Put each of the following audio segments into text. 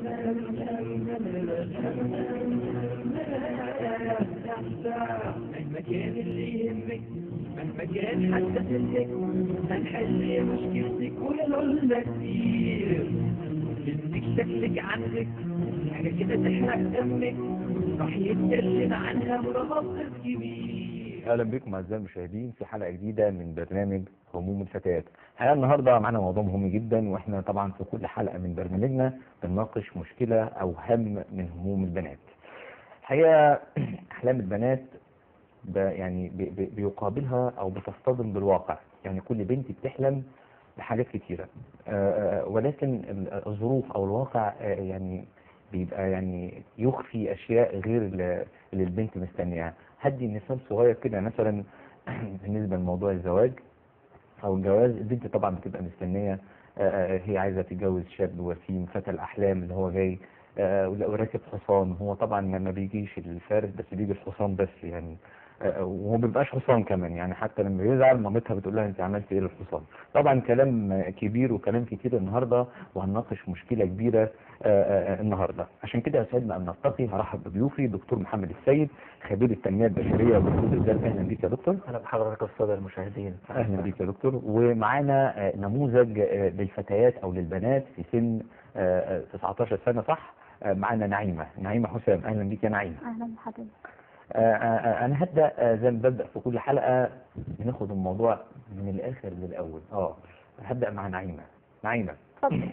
مهما كان اللي يهمك مهما كان حتى سنك هنحل مشكلتك ولولا كتير انك شكلك عنك حاجة كده تحرق دمك راح يتكلم عنها متخصص كبير اهلا بكم اعزائي المشاهدين في حلقه جديده من برنامج هموم الفتيات الحقيقه النهارده معانا موضوع مهم جدا واحنا طبعا في كل حلقه من برنامجنا بنناقش مشكله او هم من هموم البنات الحقيقه احلام البنات ب- يعني بي- بي- بيقابلها او بتصطدم بالواقع يعني كل بنت بتحلم بحاجات كتيره آه، آه، ولكن ال- الظروف او الواقع آه، يعني بيبقى يعني يخفي اشياء غير اللي اللي البنت مستنياها هدي مثال صغير كده مثلا بالنسبه لموضوع الزواج او الجواز البنت طبعا بتبقى مستنيه آه، آه، هي عايزه تتجوز شاب وسيم فتى الاحلام اللي هو جاي آه، وراكب حصان هو طبعا ما بيجيش الفارس بس بيجي الحصان بس يعني آه، وهو ما بيبقاش حصان كمان يعني حتى لما يزعل مامتها بتقول لها انت عملت ايه للحصان طبعا كلام كبير وكلام كتير النهارده وهنناقش مشكله كبيره آه، آه، النهارده عشان كده يسعدنا ان نلتقي هرحب بضيوفي دكتور محمد السيد خبير التنميه البشريه ودكتور الذات اهلا بيك يا دكتور اهلا بحضرتك الساده المشاهدين اهلا بيك يا دكتور ومعانا آه، نموذج آه، للفتيات او للبنات في سن آه، آه، 19 سنه صح آه، معانا نعيمه نعيمه حسام اهلا بيك يا نعيمه اهلا بحضرتك آه، آه، آه، انا هبدا آه، زي ما ببدا في كل حلقه بناخد الموضوع من الاخر للاول اه هبدا مع نعيمه نعيمه اتفضل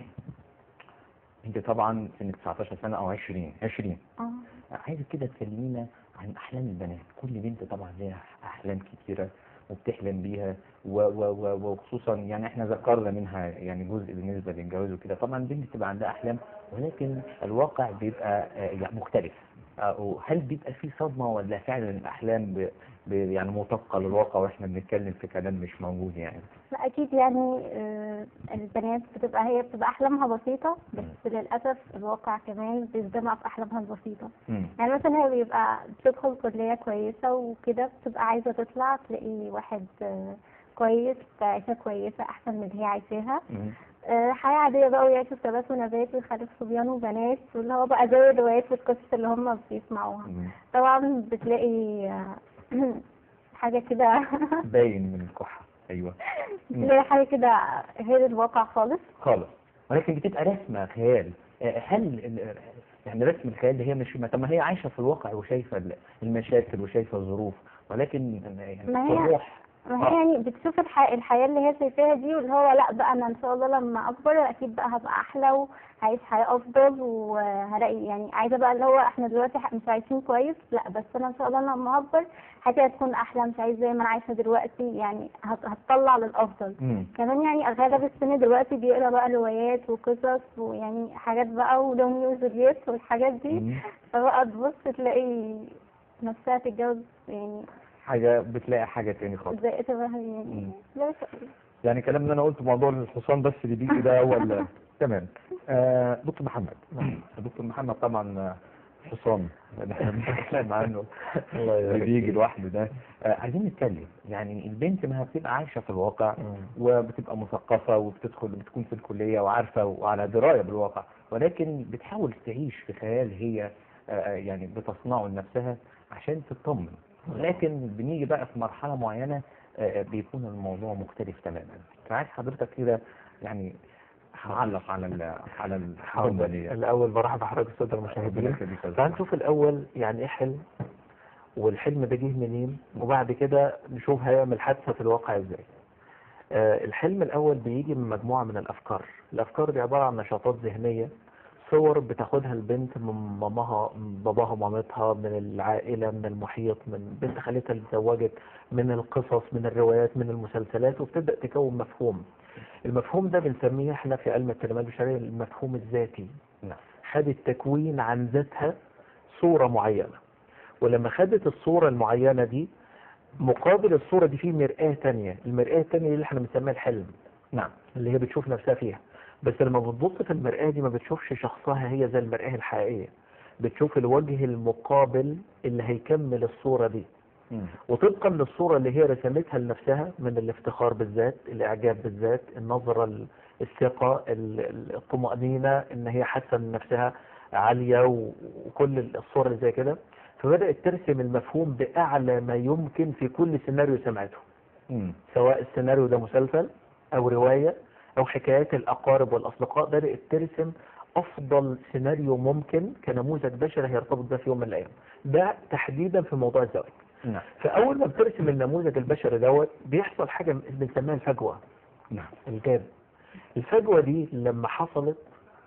انت طبعا سن 19 سنه او 20 20 اه عايزك كده تكلمينا عن احلام البنات كل بنت طبعا ليها احلام كتيره وبتحلم بيها و و و وخصوصا يعني احنا ذكرنا منها يعني جزء بالنسبه للجواز وكده طبعا البنت بتبقى عندها احلام ولكن الواقع بيبقى آه، يعني مختلف آه، هل بيبقى في صدمه ولا فعلا الاحلام ب ب يعني مطابقه للواقع واحنا بنتكلم في كلام مش موجود يعني لا اكيد يعني آه، البنات بتبقى هي بتبقى احلامها بسيطه بس للاسف الواقع كمان بيصدمها في احلامها البسيطه مم. يعني مثلا هي بيبقى بتدخل كليه كويسه وكده بتبقى عايزه تطلع تلاقي واحد آه، كويس عيشه كويسه احسن من اللي هي عايشاها مم. آه، حياة عادية بقى ويعيشوا في ثبات ونبات ويخلف صبيان وبنات واللي هو بقى زي الروايات والقصص اللي هم بيسمعوها مم. طبعا بتلاقي آه، حاجة كده باين من الكحه ايوه مم. بتلاقي حاجة كده غير الواقع خالص خالص ولكن بتبقى رسمه خيال آه، هل ال- يعني رسم الخيال اللي هي مش طب ما هي عايشه في الواقع وشايفه ال- المشاكل وشايفه الظروف ولكن يعني ما هي- الروح ما هي يعني بتشوف الح... الحياة اللي هي شايفاها دي واللي هو لا بقى انا ان شاء الله لما اكبر اكيد بقى هبقى احلى وهعيش حياة افضل وهلاقي يعني عايزة بقى اللي هو احنا دلوقتي ح- مش عايشين كويس لا بس انا ان شاء الله لما اكبر حياتي هتكون احلى مش عايزة زي ما انا عايشة دلوقتي يعني هت... هتطلع للافضل مم. كمان يعني اغلب السن دلوقتي بيقرا بقى روايات وقصص ويعني حاجات بقى وروميو وجولييت والحاجات دي مم. فبقى تبص تلاقي نفسها تتجوز يعني حاجه بتلاقي حاجه تاني خالص زي شبه مم. يعني لا شيء. يعني كلام اللي انا قلته موضوع الحصان بس اللي بيجي ده ولا تمام آه دكتور محمد دكتور محمد طبعا آه، حصان اللي احنا بنتكلم عنه الله اللي يبارك بيجي فيك. لوحده ده آه عايزين نتكلم يعني البنت ما هي بتبقى عايشه في الواقع مم. وبتبقى مثقفة وبتدخل بتكون في الكلية وعارفة وعلى دراية بالواقع ولكن بتحاول تعيش في خيال هي آه، يعني بتصنعه لنفسها عشان تطمن ولكن بنيجي بقى في مرحلة معينة آه، بيكون الموضوع مختلف تماما فعايز حضرتك كده يعني هعلق على ال على الحمد لله الاول برحب بحضرتك الساده المشاهدين تعال نشوف الاول يعني ايه حلم والحلم ده جه منين وبعد كده نشوف هيعمل حادثه في الواقع ازاي آه الحلم الاول بيجي من مجموعه من الافكار الافكار دي عباره عن نشاطات ذهنيه صور بتاخدها البنت من مامها من باباها ومامتها من العائله من المحيط من بنت خالتها اللي اتزوجت من القصص من الروايات من المسلسلات وبتبدا تكون مفهوم المفهوم ده بنسميه احنا في علم التنميه البشريه المفهوم الذاتي نعم. خدت تكوين عن ذاتها صورة معينة ولما خدت الصورة المعينة دي مقابل الصورة دي في مرآة تانية المرآة التانية دي اللي احنا بنسميها الحلم نعم اللي هي بتشوف نفسها فيها بس لما بتبص في المرآة دي ما بتشوفش شخصها هي زي المرآة الحقيقية بتشوف الوجه المقابل اللي هيكمل الصورة دي مم. وطبقا للصورة اللي هي رسمتها لنفسها من الافتخار بالذات الإعجاب بالذات النظرة ال- الثقة ال- ال- الطمأنينة ان هي حاسة ان نفسها عالية و- وكل الصور اللي زي كده فبدأت ترسم المفهوم بأعلى ما يمكن في كل سيناريو سمعته مم. سواء السيناريو ده مسلسل او رواية او حكايات الاقارب والاصدقاء بدأت ترسم افضل سيناريو ممكن كنموذج بشري هيرتبط ده في يوم من الايام ده تحديدا في موضوع الزواج نعم فاول ما بترسم النموذج البشري دوت بيحصل حاجة بنسميها الفجوة نعم الجاب الفجوة دي لما حصلت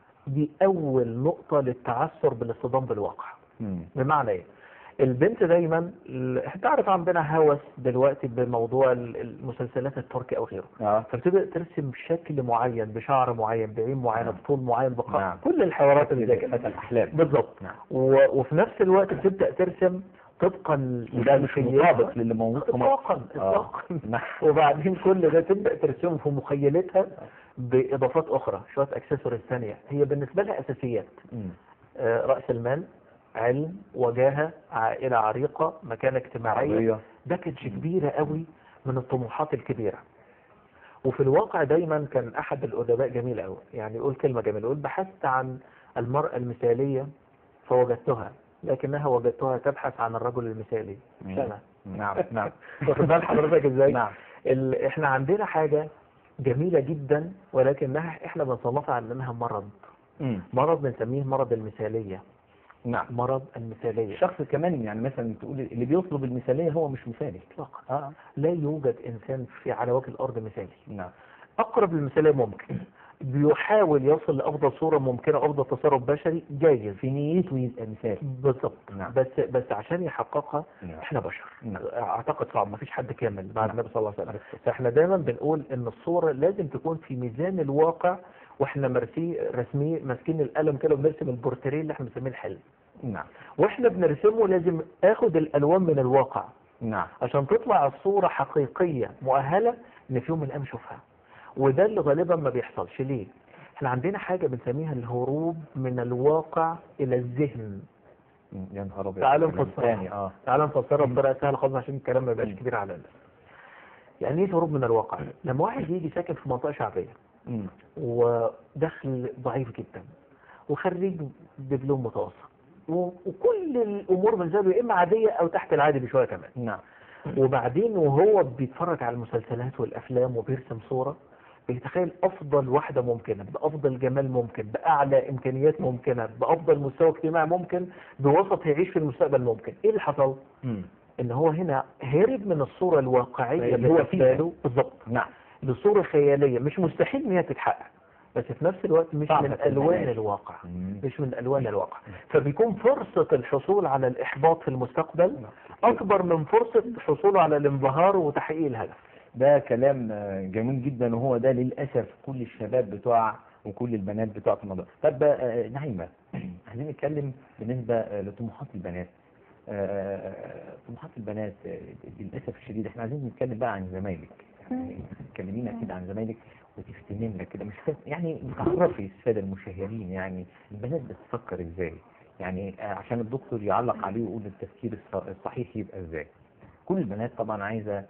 دي اول نقطة للتعثر بالاصطدام بالواقع مم. بمعنى ايه البنت دايما ال- انت عارف عندنا هوس دلوقتي بموضوع ال- المسلسلات التركي او غيره اه فبتبدا ترسم شكل معين بشعر معين بعين معينه نعم. بطول معين بقاء نعم. كل الحوارات اللي زي كده فتى الأحلام بالظبط نعم و- وفي نفس الوقت بتبدا ترسم طبقا وده مش مطابق للي موجود في مصر اطلاقا آه. اطلاقا نعم وبعدين كل ده تبدا ترسمه في مخيلتها باضافات اخرى شويه اكسسوارز ثانيه هي بالنسبه لها اساسيات مم. آه، راس المال علم وجاهه عائله عريقه مكانه اجتماعيه عربية باكج كبيرة قوي من الطموحات الكبيرة وفي الواقع دايما كان أحد الأدباء جميل قوي يعني يقول كلمة جميلة يقول بحثت عن المرأة المثالية فوجدتها لكنها وجدتها تبحث عن الرجل المثالي مش أنا نعم نعم واخد بال حضرتك ازاي؟ نعم ال... احنا عندنا حاجة جميلة جدا ولكنها احنا بنصنفها على انها مرض مم. مرض بنسميه مرض المثالية نعم مرض المثالية الشخص كمان يعني مثلا تقول اللي بيطلب المثالية هو مش مثالي اطلاقا اه لا يوجد انسان في على وجه الارض مثالي نعم اقرب للمثاليه ممكن بيحاول يصل لافضل صوره ممكنه افضل تصرف بشري جايز في نيته يبقى مثالي بالظبط نعم. بس بس عشان يحققها نعم. احنا بشر نعم. اعتقد صعب مفيش حد كامل بعد النبي صلى الله عليه وسلم فاحنا دايما بنقول ان الصوره لازم تكون في ميزان الواقع واحنا مرسي رسمي ماسكين القلم كده وبنرسم البورتريه اللي احنا بنسميه الحلم نعم واحنا بنرسمه لازم اخد الالوان من الواقع نعم عشان تطلع الصورة حقيقية مؤهلة ان في يوم من الايام اشوفها وده اللي غالبا ما بيحصلش ليه احنا عندنا حاجة بنسميها الهروب من الواقع الى الذهن مم. يا نهار ابيض تعالوا كلام نفسرها. تاني اه تعال نفسرها بطريقة سهلة خالص عشان الكلام ما يبقاش مم. كبير على الناس يعني ايه هروب من الواقع لما واحد يجي ساكن في منطقة شعبية مم. ودخل ضعيف جدا وخريج دبلوم متوسط و- وكل الامور بالنسبه له يا اما عاديه او تحت العادي بشويه كمان نعم وبعدين وهو بيتفرج على المسلسلات والافلام وبيرسم صوره بيتخيل افضل واحده ممكنه بافضل جمال ممكن باعلى امكانيات ممكنه بافضل مستوى اجتماعي ممكن بوسط هيعيش في المستقبل ممكن ايه اللي حصل مم. ان هو هنا هرب من الصوره الواقعيه اللي هو بالنسبة فيها. له بالظبط نعم لصوره خياليه مش مستحيل ان هي تتحقق بس في نفس الوقت مش صعب من تبقى الوان ماشي. الواقع مم. مش من الوان الواقع فبيكون فرصه الحصول على الاحباط في المستقبل اكبر من فرصه حصوله على الانبهار وتحقيق الهدف ده كلام آه، جميل جدا وهو ده للاسف كل الشباب بتوع وكل البنات بتوع في الموضوع طب آه، نعيمه عايزين نتكلم بالنسبه آه، لطموحات البنات آه، طموحات البنات آه، للاسف الشديد احنا عايزين نتكلم بقى عن زمايلك يعني تكلمينا اكيد عن زمايلك وتفتنين لك كده مش فاهم يعني تعرفي الساده المشاهدين يعني البنات بتفكر ازاي يعني آه، عشان الدكتور يعلق عليه ويقول التفكير الص- الصحيح يبقى ازاي كل البنات طبعا عايزه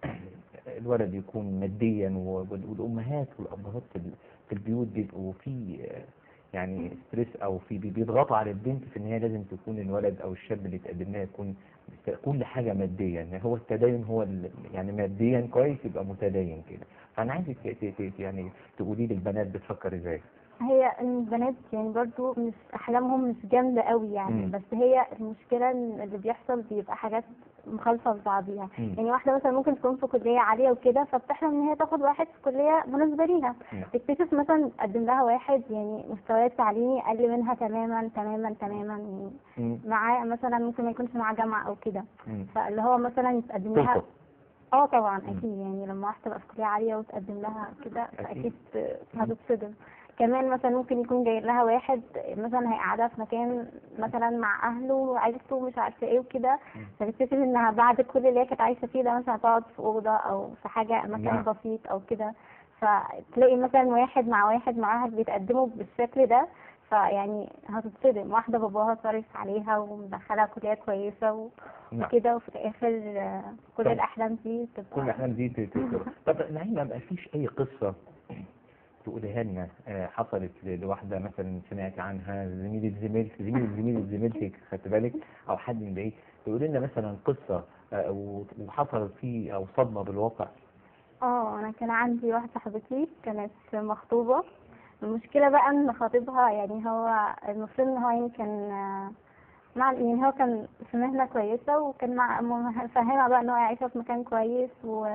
الولد يكون ماديا و- والامهات والابهات في ال- في البيوت بيبقوا في آه، يعني ستريس او في بي- بيضغطوا على البنت في ان هي لازم تكون الولد او الشاب اللي تقدم لها يكون كل حاجه ماديا يعني هو التدين هو ال- يعني ماديا كويس يبقى متدين كده فانا عايزك ت- ت- ت- يعني تقولي لي البنات بتفكر ازاي هي البنات يعني برضو مش احلامهم مش جامده قوي يعني مم. بس هي المشكله إن اللي بيحصل بيبقى حاجات مخالفه لبعضيها مم. يعني واحده مثلا ممكن تكون في كليه عاليه وكده فبتحلم ان هي تاخد واحد في كليه مناسبه ليها نعم. تكتشف مثلا قدم لها واحد يعني مستواه التعليمي اقل منها تماما تماما تماما يعني مم. معاه مثلا ممكن ما يكونش معاه جامعه او كده مم. فاللي هو مثلا يتقدم لها تلقط. اه طبعا مم. اكيد يعني لما واحده تبقى في كليه عاليه وتقدم لها كده أكيد. فاكيد هتتصدم كمان مثلا ممكن يكون جاي لها واحد مثلا هيقعدها في مكان مثلا مع اهله وعيلته مش عارفه ايه وكده مم. فتكتشف انها بعد كل اللي هي كانت عايشه فيه ده مثلا هتقعد في اوضه او في حاجه مكان نعم. بسيط او كده فتلاقي مثلا واحد مع واحد معاها بيتقدموا بالشكل ده فيعني هتتصدم واحده باباها صارف عليها ومدخلها كليه كويسه و... نعم. وكده وفي الاخر آه، كل طب. الاحلام دي كل تبقى الاحلام دي ت- ت- طب نعيمه ما فيش اي قصه تقوليها لنا آه، حصلت ل- لواحده مثلا سمعت عنها زميله زميلتك زميله زميله زميلتك خدت بالك او حد من بعيد تقولي لنا مثلا قصه آه، و- وحصلت فيه او صدمه بالواقع اه انا كان عندي واحده صاحبتي كانت مخطوبه المشكله بقى ان خطيبها يعني هو المفروض ان هو يعني كان آه، مع يعني هو كان في مهنه كويسه وكان مع مفهمها بقى ان هو يعيشها في مكان كويس و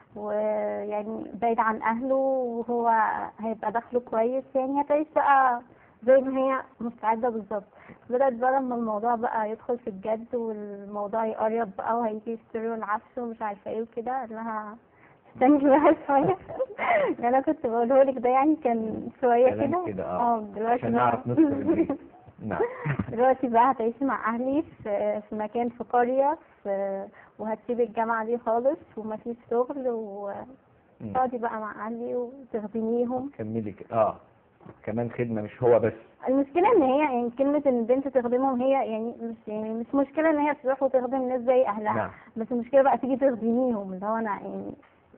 ويعني بعيد عن اهله وهو هيبقى دخله كويس يعني هتعيش بقى زي ما هي مستعده بالظبط بدأت بقى لما الموضوع بقى يدخل في الجد والموضوع يقرب بقى وهيجي يشتروا العفش ومش عارفه ايه وكده قال لها استني بقى شوية اللي انا كنت بقوله لك ده يعني كان شوية كلام كده كده، اه. دلوقتي عشان بقى نعرف ندخل البيت نعم دلوقتي بقى هتعيشي مع اهلي في في مكان في قرية في وهتسيبي الجامعة دي خالص ومفيش شغل مم. وتقعدي بقى مع اهلي وتخدميهم كملي ك- اه كمان خدمه مش هو بس المشكلة ان هي يعني كلمة ان البنت تخدمهم هي يعني مش يعني مش مشكلة ان هي تروح وتخدم الناس زي اهلها نعم. بس المشكلة بقى تيجي تخدميهم اللي هو انا يعني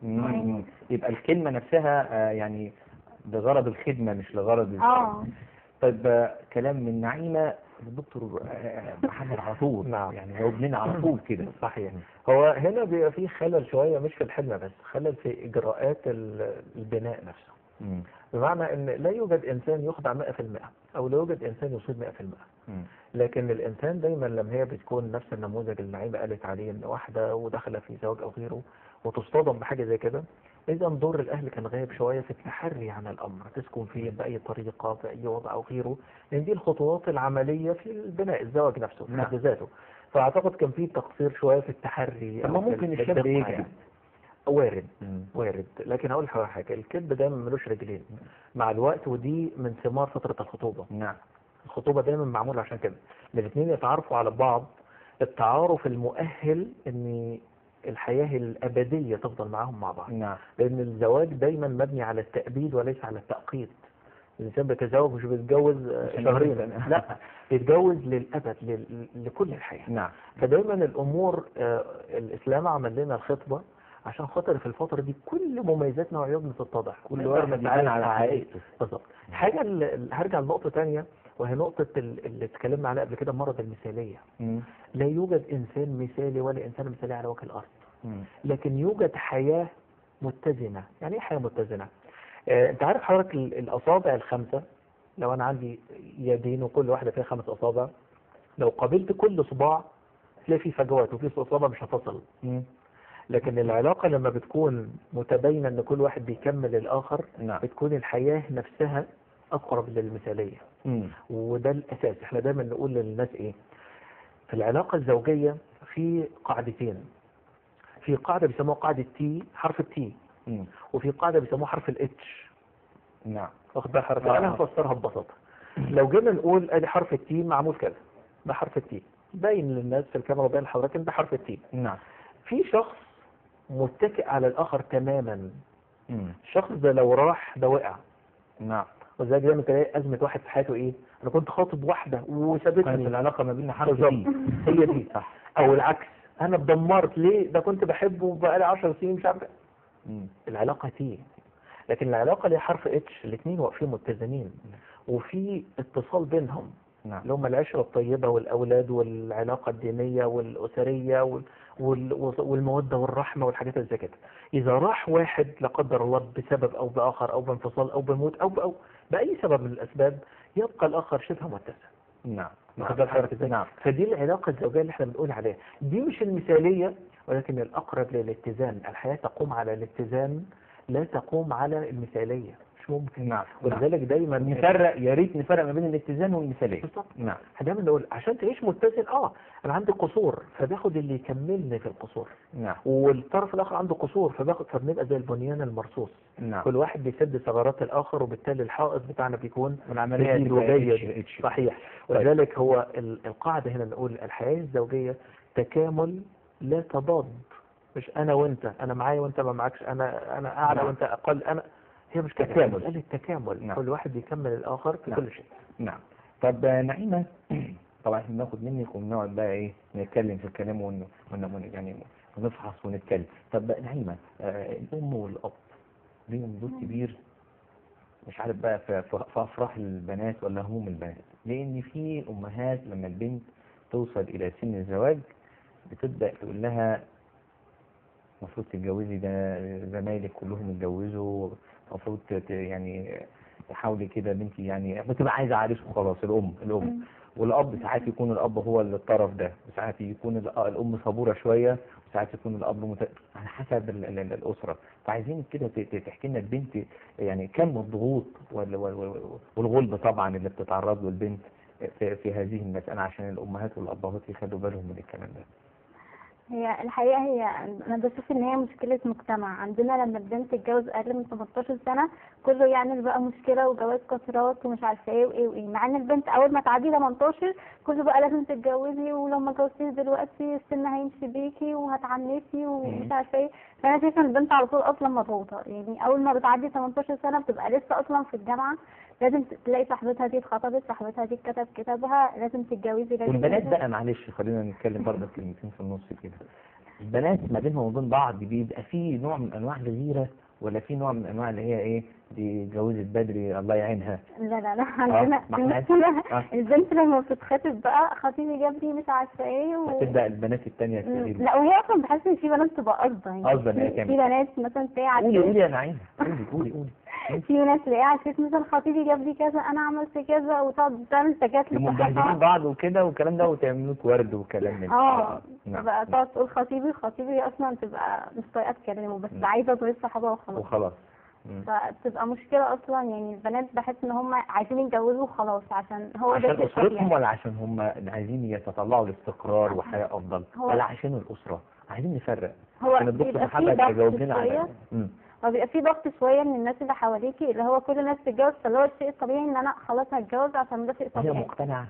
مم. يبقى الكلمه نفسها آه، يعني بغرض الخدمه مش لغرض اه طيب آه، كلام من نعيمه الدكتور آه، محمد على طول نعم. يعني جاوب لنا على طول كده صحيح هو هنا بيبقى فيه خلل شوية مش في الحلم بس خلل في إجراءات ال- البناء نفسه مم. بمعنى ان لا يوجد انسان يخضع 100% او لا يوجد انسان يصيب 100% مم. لكن الانسان دايما لما هي بتكون نفس النموذج اللي نعيمه قالت عليه ان واحده وداخله في زواج او غيره وتصطدم بحاجه زي كده اذا دور الاهل كان غايب شويه في التحري عن الامر تسكن فيه باي طريقه باي وضع او غيره لان دي الخطوات العمليه في البناء الزواج نفسه في نعم. حد ذاته فاعتقد كان في تقصير شويه في التحري طب ما أو في ممكن الشاب الدقة يكذب. يعني. وارد مم. وارد لكن هقول لك حاجه الكذب دايما ملوش رجلين مع الوقت ودي من ثمار فتره الخطوبه نعم الخطوبه دايما معموله عشان كده ان الاثنين يتعرفوا على بعض التعارف المؤهل ان الحياه الابديه تفضل معاهم مع بعض نعم لان الزواج دايما مبني على التأبيد وليس على التأقيت الانسان بيتزوج مش بيتجوز آه، عشان شهرين يبقى- لا بيتجوز للابد لل- لكل الحياه نعم فدايما الامور آه، الاسلام عمل لنا الخطبه عشان خاطر في الفتره دي كل مميزاتنا وعيوبنا تتضح كل نقدر واحد نتعامل يبان على مع حقيقته بالظبط الحاجه اللي اللي هرجع لنقطه تانية وهي نقطه ال- اللي اتكلمنا عليها قبل كده مرض المثاليه مم. لا يوجد انسان مثالي ولا انسان مثالي على وجه الارض مم. لكن يوجد حياه متزنه يعني ايه حياه متزنه آه، انت عارف حضرتك ال- الاصابع الخمسه لو انا عندي يدين وكل واحده فيها خمس اصابع لو قابلت كل صباع تلاقي فيه فجوات وفي اصابع مش هتصل مم. لكن العلاقه لما بتكون متباينه ان كل واحد بيكمل الاخر نعم بتكون الحياه نفسها اقرب للمثاليه مم. وده الاساس احنا دايما نقول للناس ايه في العلاقه الزوجيه في قاعدتين في قاعده بيسموها قاعده تي حرف التي مم. وفي قاعده بيسموها حرف الاتش نعم واخد بال حضرتك آه. انا هفسرها ببساطه لو جينا نقول ادي حرف التي معمول كذا ده حرف التي باين للناس في الكاميرا باين لحضرتك إن ده حرف التي نعم في شخص متكئ على الاخر تماما مم. الشخص ده لو راح ده وقع نعم وزي دايما تلاقي ازمه واحد في حياته ايه انا كنت خاطب واحده كانت وسابتني العلاقه ما بيننا حرف بالظبط دي هي دي صح او العكس انا اتدمرت ليه ده كنت بحبه بقالي 10 سنين مش عارف مم. العلاقه تي لكن العلاقه اللي هي حرف اتش الاثنين واقفين متزنين وفي اتصال بينهم نعم اللي هم العشره الطيبه والاولاد والعلاقه الدينيه والاسريه وال... وال... والموده والرحمه والحاجات اللي زي كده اذا راح واحد لا قدر الله بسبب او باخر او بانفصال او بموت او او باي سبب من الاسباب يبقى الاخر شبه متسع نعم واخد بال حضرتك ازاي؟ نعم فدي العلاقه الزوجيه اللي احنا بنقول عليها دي مش المثاليه ولكن الاقرب للاتزان الحياه تقوم على الاتزان لا تقوم على المثاليه مش ممكن نعم نعم. ولذلك دايما نفرق يا ريت نفرق ما بين الاتزان والمثاليه بالظبط نعم احنا دايما نقول عشان تعيش متزن اه انا عندي قصور فباخد اللي يكملني في القصور نعم والطرف الاخر عنده قصور فباخد فبنبقى زي البنيان المرصوص نعم كل واحد بيسد ثغرات الاخر وبالتالي الحائط بتاعنا بيكون والعمليه جديد هتبقى وجيد اتش- اتش. صحيح طيب. ولذلك هو ال- القاعدة هنا نقول الحياة الزوجية تكامل لا تضاد مش أنا وأنت أنا معايا وأنت ما معكش أنا أنا أعلى نعم. وأنت أقل أنا هي مش كده تكامل. مسألة التكامل نعم. كل واحد بيكمل الآخر في نعم. كل شيء نعم طب آه، نعيمة طبعا احنا بناخد منك وبنقعد بقى ايه نتكلم في الكلام ون... ون... ون... يعني ونفحص ونتكلم طب بقى نعيمة آه، الام والاب ليهم دور كبير مش عارف بقى في, في في افراح البنات ولا هموم البنات لان في امهات لما البنت توصل الى سن الزواج بتبدا تقول لها المفروض تتجوزي ده زمايلك كلهم اتجوزوا المفروض ت- يعني تحاولي كده بنتي يعني بتبقى عايزه عريس وخلاص الام الام مم. والاب ساعات يكون الاب هو اللي الطرف ده وساعات يكون ال- الام صبوره شويه وساعات يكون الاب مت... على حسب ال- ال- ال- الاسره فعايزين كده ت- ت- تحكي لنا البنت يعني كم الضغوط وال- وال- وال- والغلب طبعا اللي بتتعرض له البنت في, في هذه المساله عشان الامهات والابهات يخلوا بالهم من الكلام ده هي الحقيقة هي أنا بشوف إن هي مشكلة مجتمع عندنا لما البنت تتجوز أقل من 18 سنة كله يعمل بقى مشكلة وجواز قطرات ومش عارفة إيه وإيه وإيه مع إن البنت أول ما تعدي 18 كله بقى لازم تتجوزي ولو ما اتجوزتيش دلوقتي السن هيمشي بيكي وهتعنسي ومش مم. عارفة إيه فأنا شايفة إن البنت على طول أصلا مضغوطة يعني أول ما بتعدي 18 سنة بتبقى لسه أصلا في الجامعة لازم تلاقي صاحبتها دي اتخطبت صاحبتها دي اتكتب كتابها لازم تتجوزي لازم والبنات كذا. بقى معلش خلينا نتكلم برضه كلمتين في النص كده البنات ما بينهم وبين بعض بيبقى في نوع من انواع الغيره ولا في نوع من انواع اللي هي ايه دي اتجوزت بدري الله يعينها لا لا لا عندنا ما احنا- عندنا آه. البنت لما بتتخطب بقى خطيبي جاب لي مش عارفه ايه و... تبدا البنات التانية مم. تغير لا وهي اصلا بحس ان في بنات تبقى قصده يعني قصدا إن هي في- تعمل. في بنات مثلا تلاقي قولي على قولي يا نعيم قولي قولي قولي في ناس تلاقيها على الفيس مثلا خطيبي جاب لي كذا انا عملت كذا وتقعد تعمل تكات مبهدلين بعض وكده والكلام ده وتعملوا لك ورد وكلام من اه نعم بقى تقعد تقول خطيبي خطيبي اصلا تبقى مش طايقه تكلمه بس مم. عايزه تغيظ صحابها وخلاص وخلاص مم. فتبقى مشكله اصلا يعني البنات بحس ان هم عايزين يتجوزوا وخلاص عشان هو ده عشان الشيء اسرتهم الطبيعي. ولا عشان هم عايزين يتطلعوا لاستقرار وحياه افضل هو- ولا عشان الاسره عايزين نفرق هو عشان الدكتور بيبقى في محمد ضغط هيجاوب لنا على شوية. مم. هو بيبقى في ضغط شويه من الناس اللي حواليكي اللي هو كل الناس تتجوز فاللي هو الشيء الطبيعي ان انا خلاص هتجوز عشان ده شيء هي طبيعي مقتنعه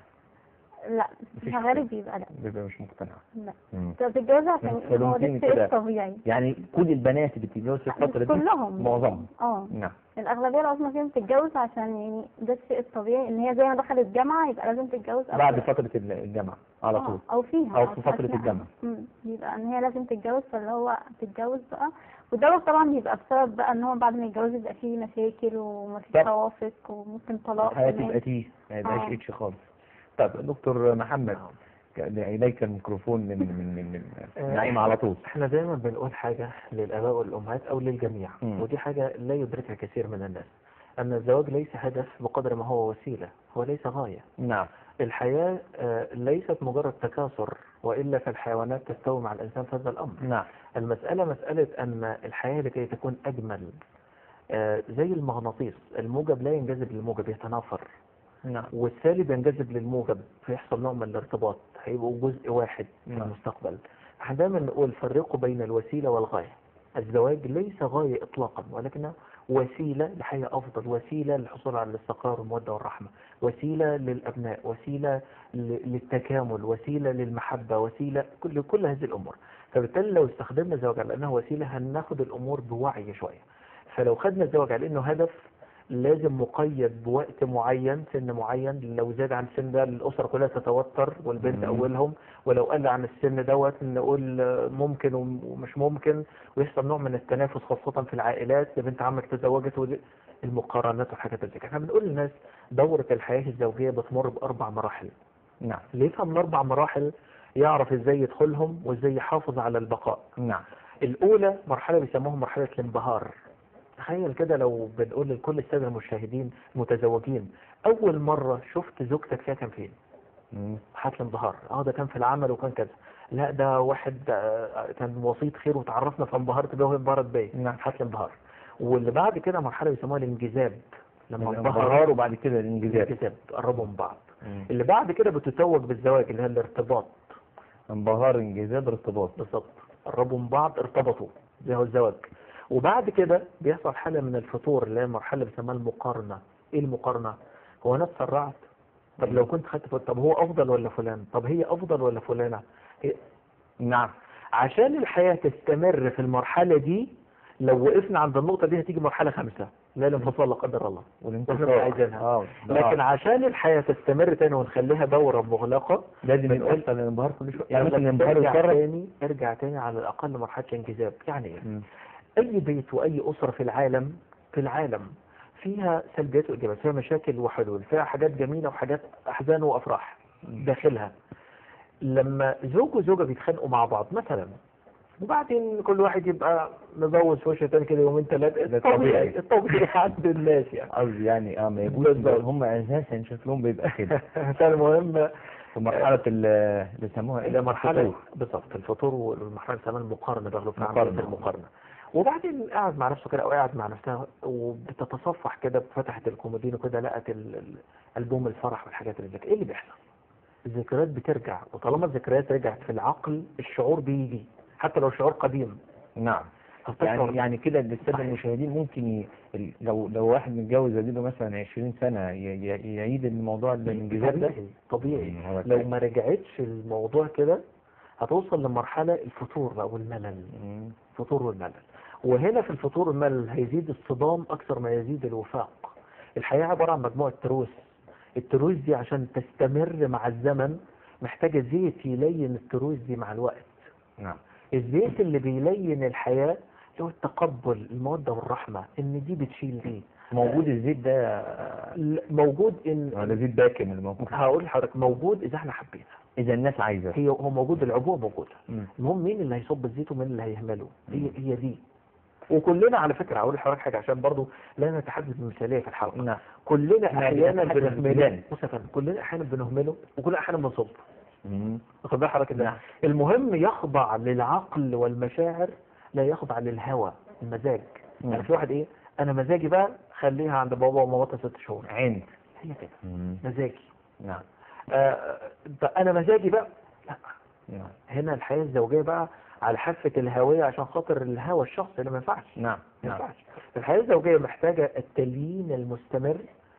لا مفيش في غالب بيبقى لا بيبقى مش مقتنعه لا مم. انت بتتجوز عشان هو ده فلومتيني الشيء كده. الطبيعي يعني كل البنات اللي بتتجوز في الفتره مش دي كلهم معظمهم اه نعم الاغلبيه العظمى فيهم بتتجوز عشان يعني ده الشيء الطبيعي ان هي زي ما دخلت جامعه يبقى لازم تتجوز أو بعد كده. فتره الجامعه على آه، طول او فيها أو في فترة أثناء. الجامعة. مم. يبقى ان هي لازم تتجوز فاللي هو تتجوز بقى وده طبعا بيبقى بسبب بقى ان هو بعد ما يتجوز يبقى فيه مشاكل ومفيش طب. توافق وممكن طلاق الحياه كمان. تبقى تيه ما يبقاش آه. اتش خالص طب دكتور محمد اليك الميكروفون من من من, من آه. نعيم على طول احنا دايما بنقول حاجة للآباء والأمهات أو للجميع مم. ودي حاجة لا يدركها كثير من الناس أن الزواج ليس هدف بقدر ما هو وسيلة هو ليس غاية نعم الحياة آه، ليست مجرد تكاثر وإلا فالحيوانات تستوي مع الإنسان في هذا الأمر نعم المسألة مسألة أن الحياة لكي تكون أجمل آه، زي المغناطيس الموجب لا ينجذب للموجب يتنافر نعم والسالب ينجذب للموجب فيحصل نوع من الارتباط هيبقوا جزء واحد في نعم. المستقبل احنا دايما نقول فرقوا بين الوسيلة والغاية الزواج ليس غاية إطلاقا ولكنه وسيلة لحياة أفضل وسيلة للحصول على الاستقرار والمودة والرحمة وسيلة للأبناء وسيلة ل- للتكامل وسيلة للمحبة وسيلة كل كل هذه الأمور فبالتالي لو استخدمنا الزواج على أنه وسيلة هناخد الأمور بوعي شوية فلو خدنا الزواج على أنه هدف لازم مقيد بوقت معين سن معين لو زاد عن السن ده الأسرة كلها تتوتر والبنت مم. أولهم ولو قل عن السن دوت نقول آه، ممكن وم- ومش ممكن ويحصل نوع من التنافس خاصة في العائلات ده بنت عمك تزوجت ودي المقارنات والحاجات زي كده احنا بنقول للناس دورة الحياة الزوجية بتمر بأربع مراحل نعم اللي يفهم الأربع مراحل يعرف ازاي يدخلهم وازاي يحافظ على البقاء نعم الأولى مرحلة بيسموها مرحلة الانبهار تخيل كده لو بنقول لكل السادة المشاهدين متزوجين أول مرة شفت زوجتك فيها كان فين؟ مم. مرحلة الانبهار اه ده كان في العمل وكان كذا لا ده واحد آه، كان وسيط خير وتعرفنا فانبهرت بيه وهي انبهرت بيا نعم. مرحلة الانبهار واللي بعد كده مرحلة بيسموها الانجذاب لما انبهر الانبهار وبعد كده الانجذاب الانجذاب قربوا من بعض مم. اللي بعد كده بتتوج بالزواج اللي هي الارتباط انبهار انجذاب ارتباط بالظبط قربوا من بعض ارتبطوا زي هو الزواج وبعد كده بيحصل حالة من الفتور اللي هي المرحلة اللي بيسموها المقارنة ايه المقارنة هو انا اتسرعت طب لو كنت خدت فوق- طب هو افضل ولا فلان طب هي افضل ولا فلانة هي- نعم عشان الحياة تستمر في المرحلة دي لو وقفنا عند النقطة دي هتيجي مرحلة خامسة لا الانفصال لا قدر الله والانتصار واحنا مش عايزينها. اه لكن عشان الحياة تستمر تاني ونخليها دورة مغلقة لازم بنقول- يحصل الانبهار كل شويه يعني لما مثلا الانبهار ترجع يتكرر تاني ارجع تاني على الأقل مرحلة الانجذاب يعني ايه؟ مم. أي بيت وأي أسرة في العالم في العالم فيها سلبيات وايجابيات فيها مشاكل وحلول فيها حاجات جميله وحاجات احزان وافراح داخلها لما زوج وزوجه بيتخانقوا مع بعض مثلا وبعدين كل واحد يبقى مبوظ في وشه تاني كده يومين ثلاثه ده الطبيعي طبيعي. الطبيعي عند الناس يعني قصدي يعني اه ما يجوز بالظبط. هم اساسا شكلهم بيبقى كده فالمهم في مرحله ال- اللي بيسموها الى مرحله الفطور. بالظبط الفطور والمرحله بيسموها المقارنه بياخدوا في مقارنة. عمليه المقارنه وبعدين قاعد مع نفسه كده او قاعد مع نفسها وبتتصفح كده فتحت الكومودين وكده لقت ال- ال- البوم الفرح والحاجات اللي زي كده ايه اللي بيحصل؟ الذكريات بترجع وطالما الذكريات رجعت في العقل الشعور بيجي حتى لو شعور قديم نعم هتشعر يعني يعني كده للساده صحيح. المشاهدين ممكن ي... ال- لو لو واحد متجوز اديله مثلا 20 سنه ي... ي... يعيد الموضوع الانجذاب ده طبيعي طبيعي مم، هو لو كده. ما رجعتش الموضوع كده هتوصل لمرحله الفتور بقى والملل مم. الفطور والملل وهنا في الفطور والملل هيزيد الصدام اكثر ما يزيد الوفاق الحياه عباره عن مجموعه تروس التروس دي عشان تستمر مع الزمن محتاجه زيت يلين التروس دي مع الوقت نعم الزيت اللي بيلين الحياه اللي هو التقبل الموده والرحمه ان دي بتشيل دي موجود الزيت ده ل- موجود ان ولا زيت باكن اللي موجود هقول لحضرتك موجود اذا احنا حبينا اذا الناس عايزه هي هو موجود العبوه موجوده مم. المهم مين اللي هيصب الزيت ومين اللي هيهمله هي هي دي وكلنا على فكره هقول لحضرتك حاجه عشان برضو لا نتحدث بمثاليه في الحلقه نعم كلنا احنا احيانا بنتحدث بنهمله بجانب. بص يا فندم كلنا احيانا بنهمله وكلنا احيانا بنصب مم. واخد بال حضرتك ازاي؟ نعم. المهم يخضع للعقل والمشاعر لا يخضع للهوى المزاج مم. يعني في واحد ايه انا مزاجي بقى خليها عند بابا ومامتها ست شهور عند هي كده مم. مزاجي نعم آه طب انا مزاجي بقى لا نعم هنا الحياه الزوجيه بقى على حافه الهويه عشان خاطر الهوى الشخصي اللي ما ينفعش نعم ما نعم ينفعش الحياة الزوجية محتاجة التليين المستمر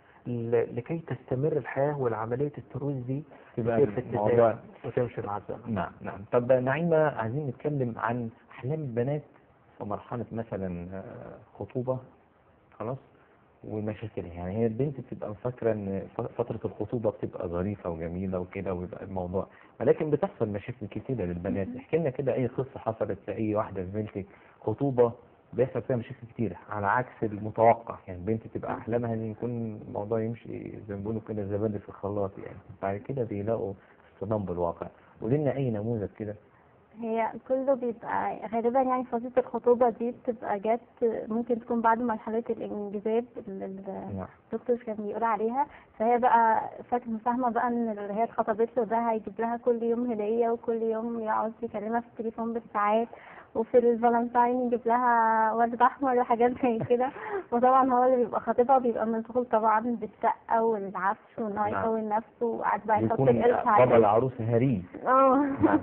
ل- لكي تستمر الحياة والعملية الترويج دي يبقى تصير في الموضوع اتزان وتمشي مع الزمن نعم نعم طب نعيمة عايزين نتكلم عن أحلام البنات في مرحلة مثلا آه، خطوبة خلاص ومشاكلها يعني هي البنت بتبقى فاكرة إن ف- فترة الخطوبة بتبقى ظريفة وجميلة وكده ويبقى الموضوع ولكن بتحصل مشاكل كتيرة للبنات احكي لنا كده أي قصة حصلت لأي واحدة في بنتك خطوبة بيحصل فيها مشاكل كتيرة على عكس المتوقع يعني البنت تبقى أحلامها إن يكون الموضوع يمشي زي ما بيقولوا كده زبادي في الخلاط يعني بعد كده بيلاقوا اصطدام بالواقع قولي لنا أي نموذج كده هي كله بيبقى غالبا يعني فترة الخطوبة دي بتبقى جت ممكن تكون بعد مرحلة الانجذاب اللي نعم الدكتور كان بيقول عليها فهي بقى فاكرة فاهمة بقى ان اللي هي اتخطبت له ده هيجيب لها كل يوم هدية وكل يوم يقعد يكلمها في التليفون بالساعات وفي الفالنتاين يجيب لها ورد احمر وحاجات زي كده وطبعا هو اللي بيبقى خاطبها بيبقى مشغول طبعا بالشقة والعفش وان هو نعم. يكون نفسه وقاعد بقى يحط بيكون القرش بابا عليه العروس هري اه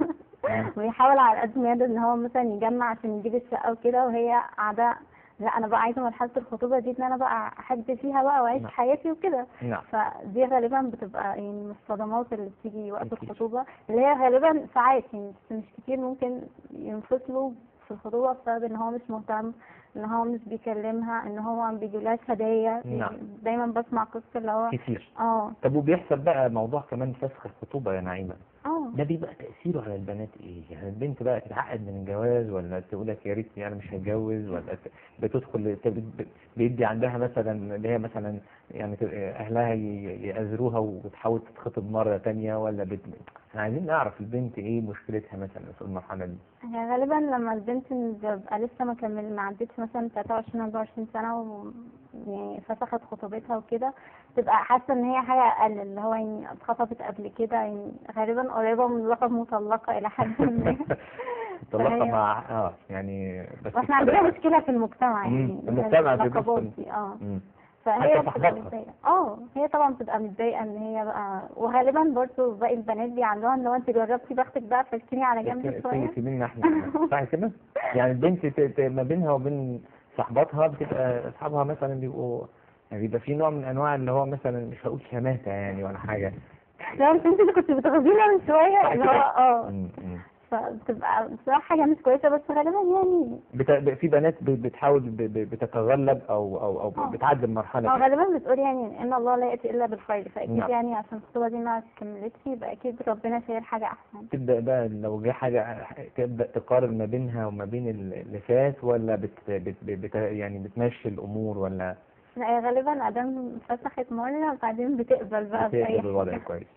نعم. ويحاول على قد ما يقدر ان هو مثلا يجمع عشان يجيب الشقه وكده وهي قاعده لا انا بقى عايزه مرحله الخطوبه دي ان انا بقى احب فيها بقى واعيش نعم. حياتي وكده نعم فدي غالبا بتبقى يعني من الصدمات اللي بتيجي وقت أكيد. الخطوبه اللي هي غالبا ساعات يعني بس مش كتير ممكن ينفصلوا في الخطوبه بسبب ان هو مش مهتم ان هو مش بيكلمها ان هو ما بيجيبلهاش هدايا نعم. يعني دايما بسمع قصه اللي هو كتير اه طب وبيحصل بقى موضوع كمان فسخ الخطوبة يا نعيمة اه ده بيبقى تأثيره على البنات ايه؟ يعني البنت بقى تتعقد من الجواز ولا تقول لك يا ريتني انا مش هتجوز ولا ت- بتدخل ت- بت- بيدي عندها مثلا اللي هي مثلا يعني ت- اهلها ي- يأذروها وتحاول تتخطب مرة تانية ولا بت... احنا عايزين نعرف البنت ايه مشكلتها مثلا في المرحلة دي هي غالبا لما البنت بتبقى لسه ما كمل ما عدتش مثلا 23 24 سنة و يعني فسخت خطوبتها وكده تبقى حاسة ان هي حاجة اقل اللي هو يعني اتخطبت قبل كده يعني غالبا قريبة من لقب مطلقة الى حد ما طلقها فهي- مع اه يعني بس واحنا عندنا مشكلة في المجتمع مم، يعني المجتمع بيبص- اللقبات دي اه مم. فهي حتى بتبقى صاحباتها. متضايقة اه هي طبعا بتبقى متضايقة ان هي بقى وغالبا برضه باقي البنات بيعملوها ان هو انت جربتي بختك بقى فاشتري على جنب شوية سيبينا احنا صح كده؟ يعني البنت ت- ت- ما بينها وبين صاحباتها بتبقى اصحابها مثلا بيبقوا يعني بيبقى في نوع من انواع اللي هو مثلا مش هقول شماتة يعني ولا حاجة لا انت اللي كنت بتغزينا من شوية صح اللي هو كده؟ اه مم، مم. فبتبقى بصراحة حاجة مش كويسة بس غالبا يعني بت... ب- في بنات ب- بتحاول ب... ب- بتتغلب او او او آه. بتعدي اه المرحلة دي. غالبا بتقول يعني ان الله لا يأتي الا بالخير فاكيد نعم. يعني عشان الخطوبة دي ما كملتش يبقى اكيد ربنا شايل حاجة احسن تبدأ بقى لو جه حاجة تبدأ تقارن ما بينها وما بين ال- اللي فات ولا بت... بت... بت... يعني بتمشي الأمور ولا لا هي غالبا ادام فسخت مرة بعدين بتقبل بقى بأي بتقبل الوضع حاجة كويس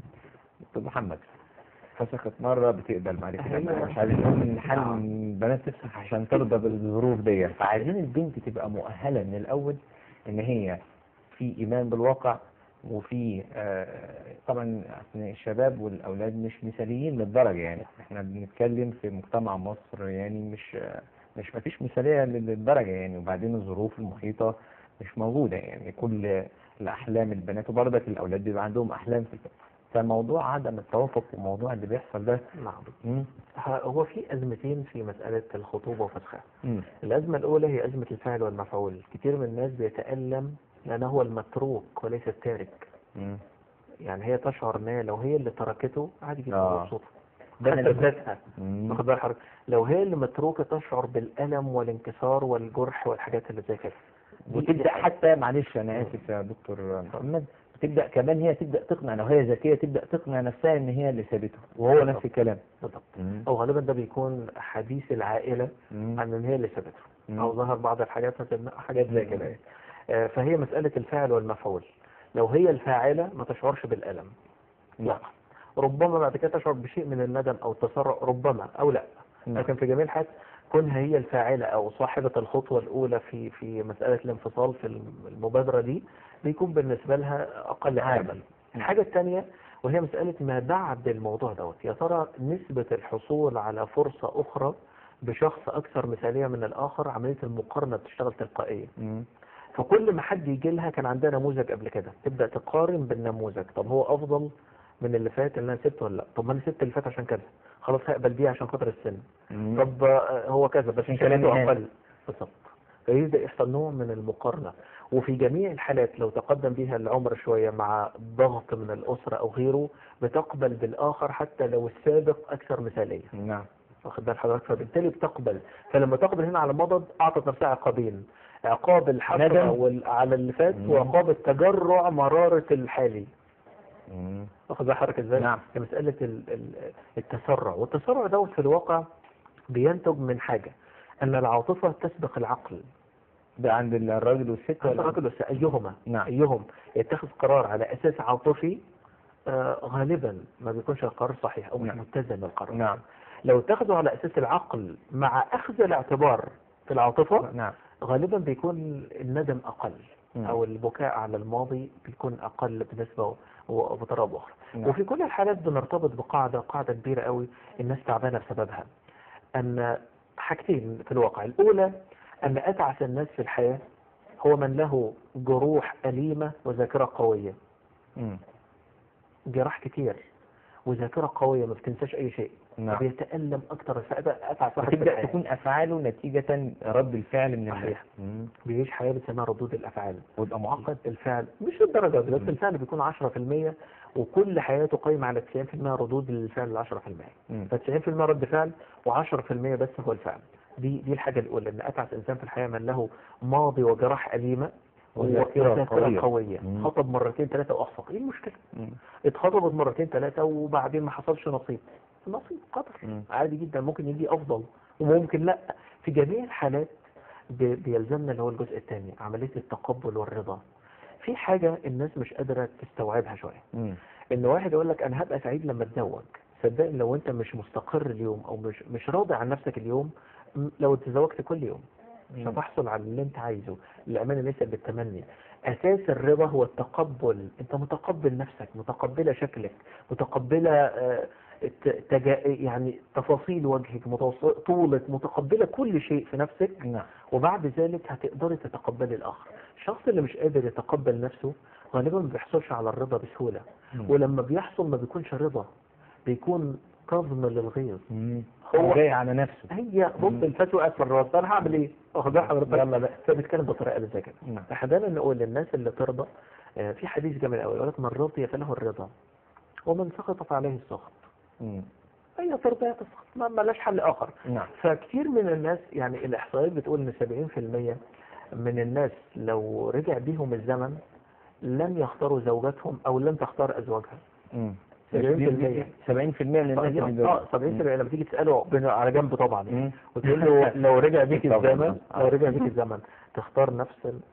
دكتور محمد فسخت مرة بتقبل بعد كده أيوة. مش عايزين نقول ان حل نعم. البنات تفسخ عشان ترضى بالظروف دي فعايزين البنت تبقى مؤهلة من الأول ان هي في إيمان بالواقع وفي آه، طبعا أصل الشباب والأولاد مش مثاليين للدرجة يعني احنا بنتكلم في مجتمع مصر يعني مش آه، مش مفيش مثالية للدرجة يعني وبعدين الظروف المحيطة مش موجودة يعني كل الأحلام البنات وبرضك الأولاد بيبقى عندهم أحلام في فموضوع عدم التوافق وموضوع اللي بيحصل ده نعم مم. ه- هو في أزمتين في مسألة الخطوبة وفسخها مم. الأزمة الأولى هي أزمة الفاعل والمفعول كتير من الناس بيتألم لأنه هو المتروك وليس التارك مم. يعني هي تشعر ان هي لو هي اللي تركته عادي جدا آه. مبسوطة ده حتى اللي- بذاتها مم. واخد بال حضرتك لو هي اللي متروكة تشعر بالألم والانكسار والجرح والحاجات اللي زي كده دي- وتبدا دي حاجة. حتى معلش انا اسف يا دكتور محمد تبدا كمان هي تبدا تقنع لو هي ذكيه تبدا تقنع نفسها ان هي اللي سابته وهو نفس الكلام بالضبط مم. أو غالبا ده بيكون حديث العائلة مم. عن ان هي اللي سابته مم. او ظهر بعض الحاجات مثلا حاجات زي مم. كده يعني. آه، فهي مسألة الفاعل والمفعول لو هي الفاعلة ما تشعرش بالألم لا ربما بعد كده تشعر بشيء من الندم او التسرع ربما او لا نعم. لكن في جميع الحالات كونها هي الفاعلة او صاحبة الخطوة الاولى في في مسألة الانفصال في المبادرة دي بيكون بالنسبة لها اقل عادي. امل الحاجة الثانية وهي مسألة ما بعد الموضوع دوت يا ترى نسبة الحصول على فرصة اخرى بشخص اكثر مثالية من الاخر عملية المقارنة بتشتغل تلقائيا مم. فكل ما حد يجي لها كان عندها نموذج قبل كده تبدا تقارن بالنموذج طب هو افضل من اللي فات اللي انا سبته ولا لا طب ما انا سبت اللي فات عشان كذا خلاص هقبل بيه عشان خاطر السن مم. طب آه، هو كذا بس عشان كلام شكله الناس. اقل بالظبط فيبدا يحصل نوع من المقارنه وفي جميع الحالات لو تقدم بها العمر شويه مع ضغط من الاسره او غيره بتقبل بالاخر حتى لو السابق اكثر مثاليه نعم واخد بال حضرتك فبالتالي بتقبل فلما تقبل هنا على مضض اعطت نفسها عقابين عقاب الحسرة ندم. وال- على اللي فات مم. وعقاب التجرع مرارة الحالي مم. واخد بال حضرتك ازاي؟ نعم. هي مسألة ال- ال- التسرع والتسرع دوت في الواقع بينتج من حاجة أن العاطفة تسبق العقل ده عند الراجل والست ولا الراجل والست أيهما نعم. أيهم يتخذ قرار على أساس عاطفي آه غالبا ما بيكونش القرار صحيح أو مش نعم. متزن القرار نعم لو اتخذوا على أساس العقل مع أخذ الاعتبار في العاطفة نعم غالبا بيكون الندم أقل مم. أو البكاء على الماضي بيكون أقل بنسبة و- وبطريقة أخرى نعم. وفي كل الحالات بنرتبط بقاعدة قاعدة كبيرة قوي الناس تعبانة بسببها أن حاجتين في الواقع الأولى أن أتعس الناس في الحياة هو من له جروح أليمة وذاكرة قوية مم. جراح كتير وذاكرة قوية ما بتنساش أي شيء نعم بيتألم أكتر فأبقى أتعس واحد في وتبدا الحياة تكون افعاله نتيجه رد الفعل من الناس صحيح. مم. بيعيش حياة بتسميها ردود الأفعال ويبقى معقد الفعل مش للدرجة دي بس مم. الفعل بيكون 10% وكل حياته قايمة على 90% ردود للفعل ال 10% مم. ف 90% رد فعل و10% بس هو الفعل دي دي الحاجة الأولى إن أتعس إنسان في الحياة من له ماضي وجراح أليمة وذاكرة وذاكرة قوية. قوية مم. خطب مرتين ثلاثة وأخفق إيه المشكلة؟ مم. اتخطبت مرتين ثلاثة وبعدين ما حصلش نصيب نصيب قدر مم. عادي جدا ممكن يجي أفضل وممكن لا في جميع الحالات بي- بيلزمنا اللي هو الجزء الثاني عملية التقبل والرضا في حاجة الناس مش قادرة تستوعبها شوية مم. ان واحد يقول لك انا هبقى سعيد لما اتزوج صدقني لو انت مش مستقر اليوم او مش مش راضي عن نفسك اليوم م- لو تزوجت كل يوم مش مم. هتحصل على اللي انت عايزه الامانه ليس بالتمني اساس الرضا هو التقبل انت متقبل نفسك متقبله شكلك متقبله آه، ت- تجا يعني تفاصيل وجهك متوص- طولك متقبله كل شيء في نفسك نعم وبعد ذلك هتقدري تتقبلي الآخر الشخص اللي مش قادر يتقبل نفسه غالبا ما بيحصلش على الرضا بسهولة مم. ولما بيحصل ما بيكونش رضا بيكون كظم للغيظ مم. هو- هو جاي على نفسه هي بص مم. الفتوى وقعت في الراس انا هعمل ايه؟ واخد بالك حضرتك؟ يلا بقى. فبيتكلم بطريقه اللي زي كده نعم احنا دايما نقول للناس اللي ترضى آه، في حديث جميل قوي يقول لك من رضي فله الرضا ومن سخط فعليه السخط مم. هي ترضى هي تسخط ما ملاش حل اخر نعم فكتير من الناس يعني الإحصائيات بتقول إن 70% من الناس لو رجع بيهم الزمن لن يختاروا زوجاتهم أو لن تختار أزواجها مم. 70% 70% من الناس اللي اه 70% لما تيجي تسأله بين- على جنب طبعا يعني. مم. وتقول له لو رجع بيك طبعاً. الزمن لو رجع بيك الزمن تختار نفس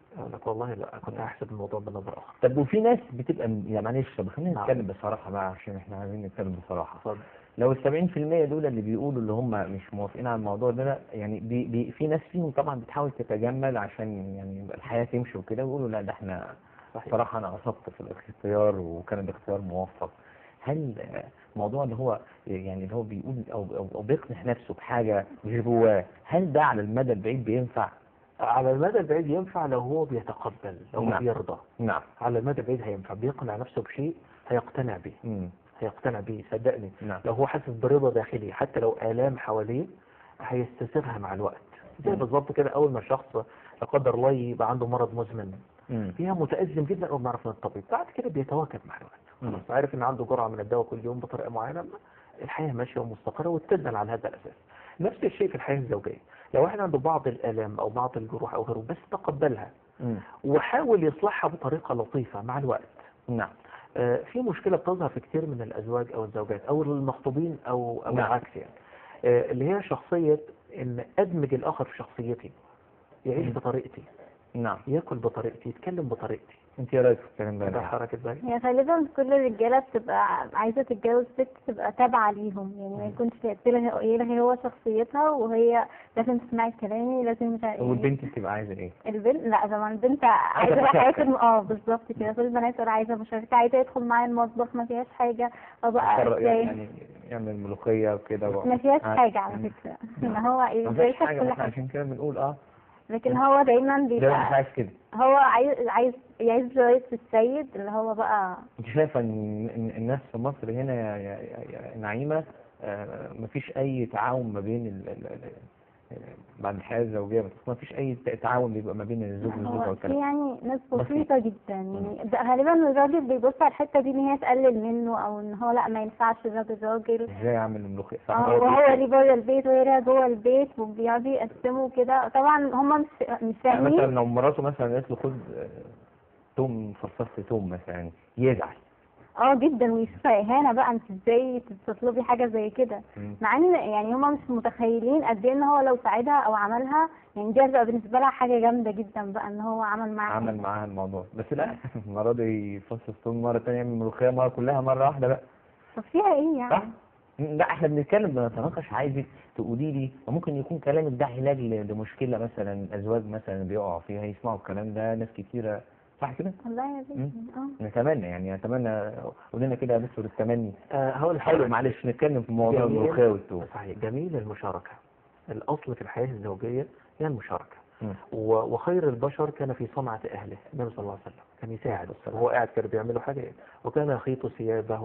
يقول لك والله لا كنت هحسب الموضوع بنظرة أخرى طب وفي ناس بتبقى يعني معلش طب خلينا نعم. نتكلم بصراحه بقى عشان احنا عايزين نتكلم بصراحه اتفضل لو ال 70% دول اللي بيقولوا اللي هم مش موافقين على الموضوع ده يعني بي بي في ناس فيهم طبعا بتحاول تتجمل عشان يعني يبقى الحياه تمشي وكده ويقولوا لا ده احنا صحيح صراحه انا اصبت في الاختيار وكان الاختيار موفق هل آه، الموضوع اللي هو يعني اللي هو بيقول او او, أو بيقنع نفسه بحاجه مش جواه هل ده على المدى البعيد بينفع؟ على المدى البعيد ينفع لو هو بيتقبل لو هو نعم. بيرضى نعم على المدى البعيد هينفع بيقنع نفسه بشيء هيقتنع به امم هيقتنع به صدقني نعم لو هو حاسس برضا داخلي حتى لو آلام حواليه هيستسيغها مع الوقت زي مم. بالظبط كده أول ما الشخص لا قدر الله يبقى عنده مرض مزمن امم فيها متأزم جدا أول ما يعرف من الطبيب بعد كده بيتواكب مع الوقت مم. خلاص عارف إن عنده جرعة من الدواء كل يوم بطريقة معينة الحياة ماشية ومستقرة وتبنى على هذا الأساس نفس الشيء في الحياة الزوجية لو احنا عنده بعض الآلام أو بعض الجروح أو غيره بس تقبلها امم وحاول يصلحها بطريقة لطيفة مع الوقت نعم آه، في مشكلة بتظهر في كتير من الأزواج أو الزوجات أو المخطوبين أو أو نعم. العكس يعني آه، اللي هي شخصية إن أدمج الآخر في شخصيتي يعيش مم. بطريقتي نعم ياكل بطريقتي يتكلم بطريقتي انت ايه رايك في الكلام ده؟ ده حركة ازاي؟ هي غالبا كل الرجالة بتبقى عايزة تتجوز ست تبقى تابعة ليهم يعني ما يكونش تلغي يلغي هو شخصيتها وهي لازم تسمعي كلامي لازم مش عارف إيه. والبنت بتبقى عايزه ايه؟ البنت لا طبعا البنت عايزة بقى مشاركة. حياة الم- اه بالظبط كده كل البنات تقول عايزة مشاركة عايزة يدخل معايا المطبخ ما فيهاش حاجة او بقى يقرر ازاي يعني يعمل ملوخيه وكده و- ما فيهاش آه. حاجة على مم. فكرة ان هو ايه ما فيهاش بيركب حاجه كل احنا حاجة عشان كده بنقول اه لكن هو دايما ده مش بيبقى عايز كده هو عايز عايز يعيش رئيس السيد اللي هو بقى انت شايفه ان إن الناس في مصر هنا يا, يا, يا, يا نعيمه آه مفيش اي تعاون ما بين ال ال ال بعد الحياه الزوجيه ما فيش اي ت- تعاون بيبقى ما بين الزوج والزوجه هو في والكلام يعني ناس بسيط. بسيطة جدا يعني ده غالبا الراجل بيبص على الحتة دي ان هي تقلل منه او ان هو لا ما ينفعش الراجل راجل ازاي اعمل الملوخيه صح اه هو وهو بيقول- اللي بره البيت وهي اللي جوه البيت وبيقعدوا يقسموا كده طبعا هم مش مش يعني مثلا فاهمين لو مراته مثلا قالت له خد آه، توم فصصت توم مثلا يزعل اه جدا ويشوفها اهانة بقى انت ازاي تطلبي حاجة زي كده مم. مع ان يعني هم مش متخيلين قد ايه ان هو لو ساعدها او عملها يعني دي هتبقى بالنسبة لها حاجة جامدة جدا بقى ان هو عمل معاها عمل معاها الموضوع بس لا المره دي يفصص توم مره ثانيه يعمل ملوخيه مره كلها مره واحده بقى طب فيها ايه صح؟ يعني لا احنا بنتكلم بنتناقش عايزك تقولي لي وممكن يكون كلامك ده علاج ل- لمشكله مثلا ازواج مثلا بيقعوا فيها يسمعوا الكلام ده ناس كتيره صح كده؟ والله يا بنتي اه نتمنى يعني نتمنى قول لنا كده يا مستر التمني آه هقول حلو لحضرتك معلش نتكلم في موضوع جميل. الملوخيه والتوم صحيح جميل المشاركة الأصل في الحياة الزوجية هي المشاركة مم. و- وخير البشر كان في صنعة أهله النبي صلى الله عليه وسلم كان يساعد وهو قاعد كده بيعملوا حاجة وكان يخيط ثيابه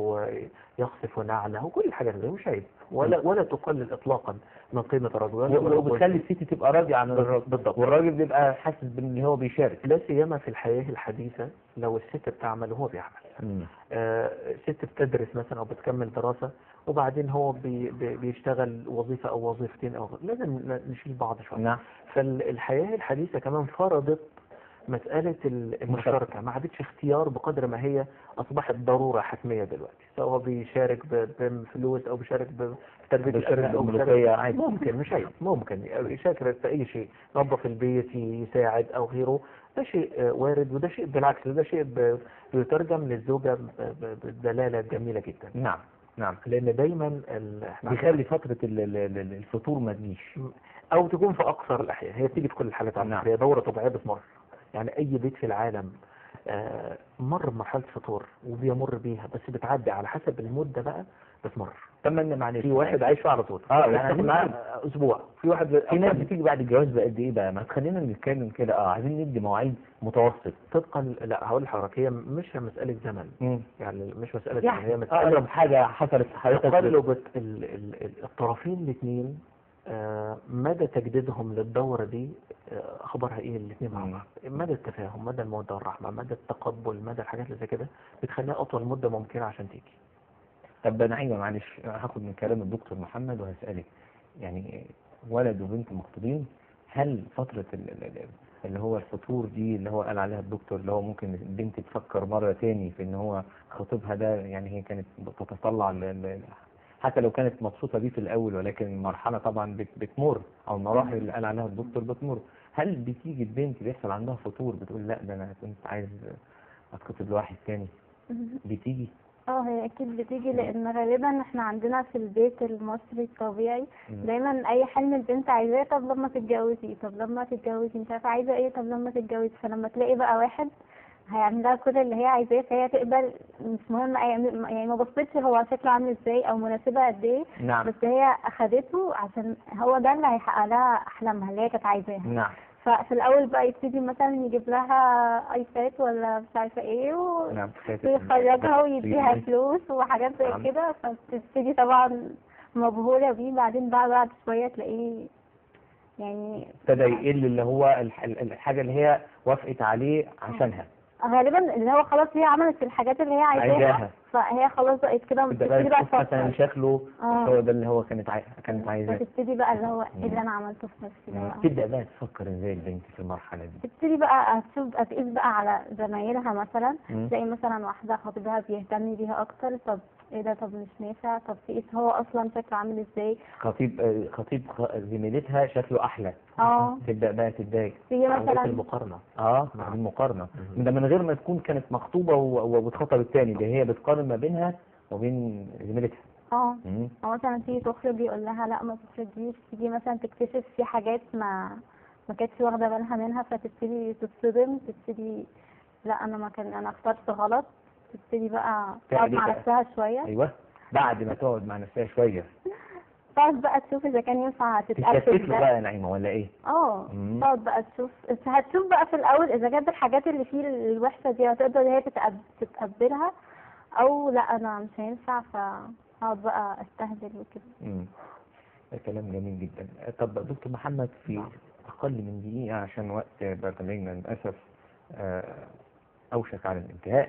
ويخصف نعله وكل الحاجات دي مش عيب ولا ولا تقلل إطلاقا من قيمة الرجل ولا و- وبتخلي الست تبقى راضيه عن الراجل بالضبط والراجل بيبقى حاسس بان هو بيشارك لا سيما في الحياة الحديثة لو الست بتعمل وهو بيعمل مم. آه، ست بتدرس مثلا او بتكمل دراسة وبعدين هو بي بي بيشتغل وظيفة او وظيفتين او لازم ن- نشيل بعض شوية نعم فالحياة الحديثة كمان فرضت مسألة ال- المشاركة ما عادتش اختيار بقدر ما هي أصبحت ضرورة حتمية دلوقتي سواء هو بيشارك ب- بفلوس أو بيشارك ب- في تربية بيشارك الأبناء أو بالملوخية بيشارك- عادي. ممكن مش عيب ممكن يشارك في أي شيء ينظف البيت يساعد أو غيره ده شيء آه، وارد وده شيء بالعكس ده شيء ب- بيترجم للزوجة ب- ب- بدلالة جميلة جدا نعم نعم لأن دايما ال- احنا بيخلي فتره ال- ال- ال- الفطور ما تجيش او تكون في اقصر الاحيان هي بتيجي في كل الحالات على نعم. فكرة هي دوره طبيعيه بتمر يعني اي بيت في العالم آه، مر بمرحله فطور وبيمر بيها بس بتعدي على حسب المده بقى بتمر اتمنى معلش في واحد عايش فيها على طول اه يعني يعني عايزين معاه نقول- اسبوع في واحد في ناس بتيجي بعد الجواز بقد ايه بقى ما تخلينا نتكلم كده اه عايزين ندي مواعيد متوسط طبقا لا هقول لحضرتك هي مش مساله زمن مم. يعني مش مساله زمن هي يعني مساله اقرب حاجه حصلت في حياتك تقلب ال- ال- ال- الطرفين الاثنين آه، مدى تجديدهم للدورة دي آه، أخبارها إيه الاثنين مع مم. بعض مدى التفاهم مدى المودة والرحمة مدى التقبل مدى الحاجات اللي زي كده بتخليها أطول مدة ممكنة عشان تيجي طب انا ايوه معلش هاخد من كلام الدكتور محمد وهسالك يعني ولد وبنت مخطوبين هل فتره ال- ال- ال- اللي هو الفطور دي اللي هو قال عليها الدكتور اللي هو ممكن البنت تفكر مره تاني في ان هو خطيبها ده يعني هي كانت بتتطلع ل- ل- حتى لو كانت مبسوطه بيه في الاول ولكن المرحله طبعا بت- بتمر او المراحل اللي قال عليها الدكتور بتمر هل بتيجي البنت بيحصل عندها فتور بتقول لا ده انا كنت عايز اتخطب لواحد تاني بتيجي اه هي اكيد بتيجي لان غالبا احنا عندنا في البيت المصري الطبيعي مم. دايما اي حلم البنت عايزاه طب لما تتجوزي طب لما تتجوزي مش عارفه عايزه ايه طب لما تتجوزي فلما تلاقي بقى واحد هيعمل لها كل اللي هي عايزاه فهي تقبل مش مهم أي- يعني ما بصيتش هو شكله عامل ازاي او مناسبه قد ايه نعم بس هي اخدته عشان هو ده اللي هيحقق لها احلامها اللي هي كانت عايزاها نعم ففي الاول بقى يبتدي مثلا يجيب لها ايباد ولا مش عارفه ايه و... نعم ويخرجها ويديها بس- فلوس وحاجات زي نعم. كده فبتبتدي طبعا مبهورة بيه بعدين بقى بعد شوية تلاقيه يعني ابتدى يقل اللي هو الح- الحاجة اللي هي وافقت عليه عشانها غالبا اللي هو خلاص هي عملت الحاجات اللي هي عايزاها عايزاها فهي خلاص بقت كده تبدأ بقى بتبتدي بقى تشوف مثلا تفكر شكله اه. هو ده اللي هو كانت عاي... كانت عايزاه فتبتدي بقى اللي هو ايه اللي انا عملته في نفسي ده بقى. تبدأ بقى تفكر ازاي البنت في المرحلة دي تبتدي بقى تشوف تقيس بقى على زمايلها مثلا مم. تلاقي مثلا واحدة خطيبها بيهتم بيها أكتر طب ايه ده طب مش نافع طب تقيس هو أصلا شكله عامل ازاي خطيب آه، خطيب خ- زميلتها شكله احلى اه تبدأ بقى تتضايق تيجي عملية مثلا المقارنة اه مع المقارنة مم. ده من غير ما تكون كانت مخطوبة و- وبتخطب التاني ده هي بتقارن ما بينها وبين زميلتها اه مم. أو مثلا تيجي تخرج يقول لها لا ما تخرجيش تيجي مثلا تكتشف في حاجات ما ما كانتش واخدة بالها منها فتبتدي تتصدم تبتدي لا أنا ما كان أنا اخترت غلط تبتدي بقى تقعد تعمل مع إيه بقى؟ نفسها شوية ايوه بعد ما تقعد مع نفسها شوية تقعد بقى تشوف إذا كان ينفع تتأكد تتكتف له ده بقى يا نعيمة ولا ايه؟ اه مم. تقعد بقى تشوف بس هتشوف بقى في الاول اذا كانت الحاجات اللي فيه الوحشه دي هتقدر هي تتقب- تتقبلها او لا انا مش هينفع فهقعد بقى استهبل وكده مم. ده كلام جميل جدا طب دكتور محمد في أقل من دقيقة عشان وقت برنامجنا للأسف آه، أوشك على الانتهاء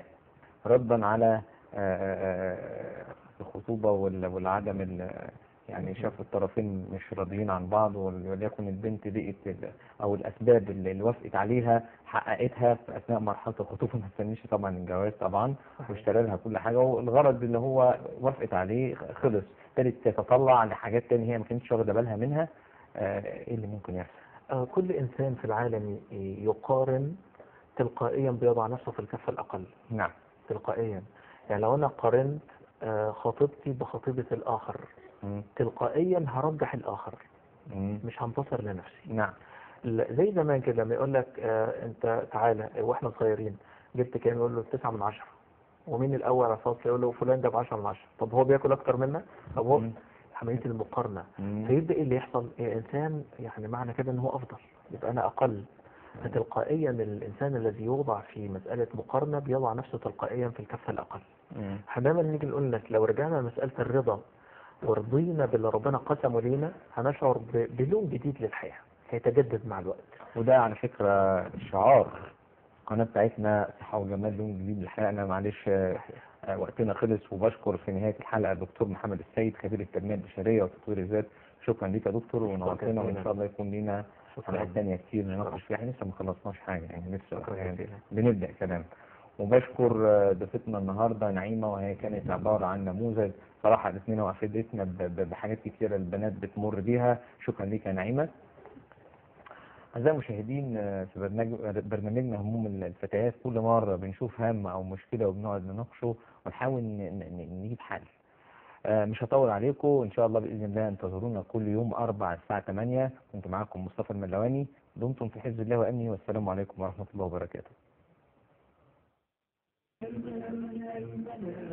ردا على آه، آه، الخطوبة وال- والعدم ال- يعني شاف الطرفين مش راضيين عن بعض وال- وليكن البنت لقيت ال- أو الأسباب اللي اللي وافقت عليها حققتها في أثناء مرحلة الخطوبة ما استنيش طبعا الجواز طبعا واشترى لها كل حاجة والغرض اللي هو وافقت عليه خلص ابتدت تتطلع لحاجات تانية هي ما كانتش واخدة بالها منها آه، ايه اللي ممكن يحصل؟ آه، كل إنسان في العالم ي- يقارن تلقائيا بيضع نفسه في الكفة الأقل نعم تلقائيا يعني لو أنا قارنت آه، خطيبتي بخطيبة الآخر مم. تلقائيا هرجح الآخر مم. مش هنتصر لنفسي نعم لا، زي زمان كده لما يقول لك آه، انت تعالى واحنا صغيرين جبت كام يقول له تسعة من عشرة ومين الاول على الفصل يقول له فلان جاب 10 من 10 طب هو بياكل اكتر منك طب هو مم. عمليه المقارنه مم. فيبدا ايه اللي يحصل الانسان يعني معنى كده ان هو افضل يبقى انا اقل فتلقائيا الانسان الذي يوضع في مساله مقارنه بيضع نفسه تلقائيا في الكفه الاقل مم. احنا دايما نيجي نقول لك لو رجعنا لمساله الرضا ورضينا باللي ربنا قسمه لينا هنشعر ب- بلون جديد للحياه هيتجدد مع الوقت وده على فكرة شعار القناة بتاعتنا صحة وجمال لون جديد الحقيقة أنا معلش آه، آه، وقتنا خلص وبشكر في نهاية الحلقة الدكتور محمد السيد خبير التنمية البشرية وتطوير الذات شكرا ليك يا دكتور ونورتنا وإن شاء الله يكون لنا حلقات تانية كتير نناقش فيها احنا لسه ما خلصناش حاجة يعني لسه شكرا يعني جزيلا. بنبدأ كلام وبشكر آه، ضيفتنا النهاردة نعيمة وهي كانت عبارة عن نموذج صراحة الاثنين وافدتنا ب- ب- بحاجات كتيرة البنات بتمر بيها شكرا ليك يا نعيمة أعزائي المشاهدين آه، في برنامج برنامجنا هموم الفتيات كل مرة بنشوف هم أو مشكلة وبنقعد نناقشه ونحاول ن- ن- نجيب حل آه، مش هطول عليكم إن شاء الله بإذن الله انتظرونا كل يوم أربع الساعة 8 كنت معاكم مصطفى الملواني دمتم في حفظ الله وأمنه والسلام عليكم ورحمة الله وبركاته